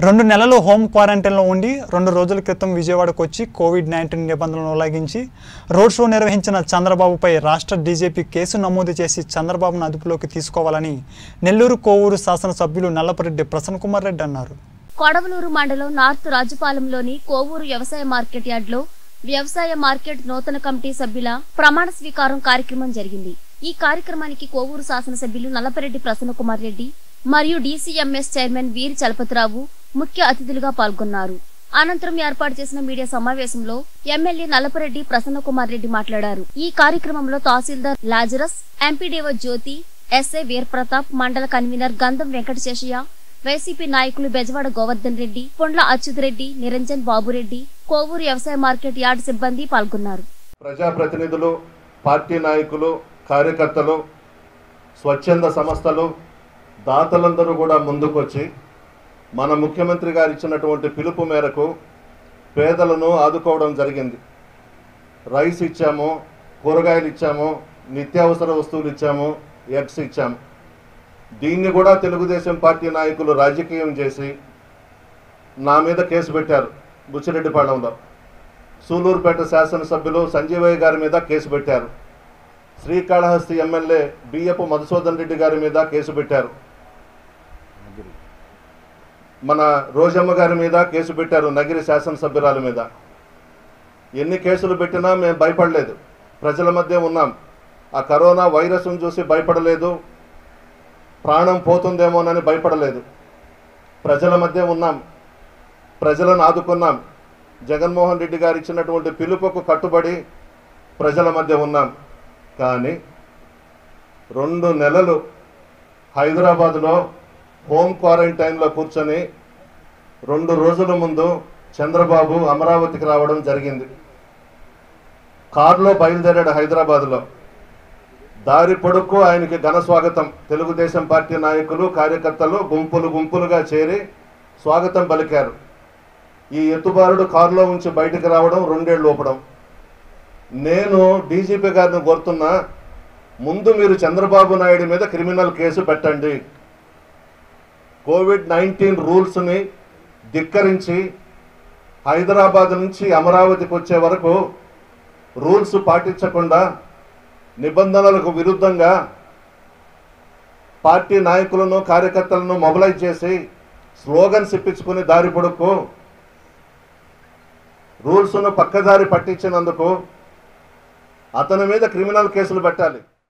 రెండు నెలలు హోమ్ క్వారంటైన్లో ఉండి రెండు రోజుల క్రితం విజయవాడకు వచ్చి కోవిడ్ నైన్టీన్ నిబంధనలను ఉల్లంఘించి రోడ్ షో నిర్వహించిన చంద్రబాబుపై రాష్ట్ర డీజీపీ కేసు నమోదు చేసి చంద్రబాబును అదుపులోకి తీసుకోవాలని నెల్లూరు కోవూరు శాసనసభ్యులు నల్లపరెడ్డి ప్రసన్న కుమార్ రెడ్డి అన్నారు కొడవలూరు మండలం నార్త్ రాజుపాలెంలోని కోవూరు వ్యవసాయ మార్కెట్ యార్డ్లో వ్యవసాయ మార్కెట్ నూతన కమిటీ సభ్యుల ప్రమాణ స్వీకారం కార్యక్రమం జరిగింది ఈ కార్యక్రమానికి కోవూరు శాసనసభ్యులు నల్లపరెడ్డి ప్రసన్న కుమార్ రెడ్డి మరియు డీసీఎంఎస్ చైర్మన్ వీరి చలపతిరావు ముఖ్య అతిథులుగా పాల్గొన్నారు అనంతరం ఏర్పాటు చేసిన మీడియా సమావేశంలో ఎమ్మెల్యే నల్లపరెడ్డి ప్రసన్న కుమార్ రెడ్డి మాట్లాడారు ఈ కార్యక్రమంలో tahsildar Lazarus MPDO Jyothi SI Veeraprathap mandal convener గంధం వెంకటశేషయ్య వైసీపీ నాయకులు బెజవాడ గోవర్ధన్ రెడ్డి పొండ్ల అచ్యుతరెడ్డి నిరంజన్ బాబురెడ్డి కోవూరు వ్యవసాయ మార్కెట్ యార్డ్ సిబ్బంది పాల్గొన్నారు ప్రజాప్రతినిధులు పార్టీ నాయకులు కార్యకర్తలు స్వచ్ఛంద సంస్థలు దాతలందరూ కూడా ముందుకొచ్చి మన ముఖ్యమంత్రి గారు ఇచ్చినటువంటి పిలుపు మేరకు పేదలను ఆదుకోవడం జరిగింది రైస్ ఇచ్చాము కూరగాయలు ఇచ్చాము నిత్యావసర వస్తువులు ఇచ్చాము ఎగ్స్ ఇచ్చాము దీన్ని కూడా తెలుగుదేశం పార్టీ నాయకులు రాజకీయం చేసి నా మీద కేసు పెట్టారు బుచ్చిరెడ్డిపాళెంలో సూలూరుపేట శాసనసభ్యులు సంజీవయ్య గారి మీద కేసు పెట్టారు శ్రీకాళహస్తి ఎమ్మెల్యే బియ్యపు మధుసూదన్ రెడ్డి గారి మీద కేసు పెట్టారు మన రోజమ్మ గారి మీద కేసు పెట్టారు నగిరి శాసనసభ్యురాల మీద ఎన్ని కేసులు పెట్టినా మేము భయపడలేదు ప్రజల మధ్య ఉన్నాం ఆ కరోనా వైరస్ను చూసి భయపడలేదు ప్రాణం పోతుందేమోనని భయపడలేదు ప్రజల మధ్య ఉన్నాం ప్రజలను ఆదుకున్నాం జగన్మోహన్ రెడ్డి గారు ఇచ్చినటువంటి పిలుపుకు కట్టుబడి ప్రజల మధ్య ఉన్నాం కానీ రెండు నెలలు హైదరాబాదులో హోమ్ క్వారంటైన్లో కూర్చొని రెండు రోజుల ముందు చంద్రబాబు అమరావతికి రావడం జరిగింది కారులో బయలుదేరాడు హైదరాబాద్లో దారి పొడుక్కు ఆయనకి ఘన స్వాగతం తెలుగుదేశం పార్టీ నాయకులు కార్యకర్తలు గుంపులు గుంపులుగా చేరి స్వాగతం పలికారు ఈ ఎత్తుబారుడు కారులో ఉంచి బయటికి రావడం రెండేళ్ళు ఊపడం నేను డీజీపీ గారిని కోరుతున్నా ముందు మీరు చంద్రబాబు నాయుడు మీద క్రిమినల్ కేసు పెట్టండి కోవిడ్ నైన్టీన్ రూల్స్ని ధిక్కరించి హైదరాబాద్ నుంచి అమరావతికి వచ్చే వరకు రూల్స్ పాటించకుండా నిబంధనలకు విరుద్ధంగా పార్టీ నాయకులను కార్యకర్తలను మొబలైజ్ చేసి స్లోగన్స్ ఇప్పించుకుని దారి పొడుక్కు రూల్స్ను పక్కదారి పట్టించినందుకు అతని మీద క్రిమినల్ కేసులు పెట్టాలి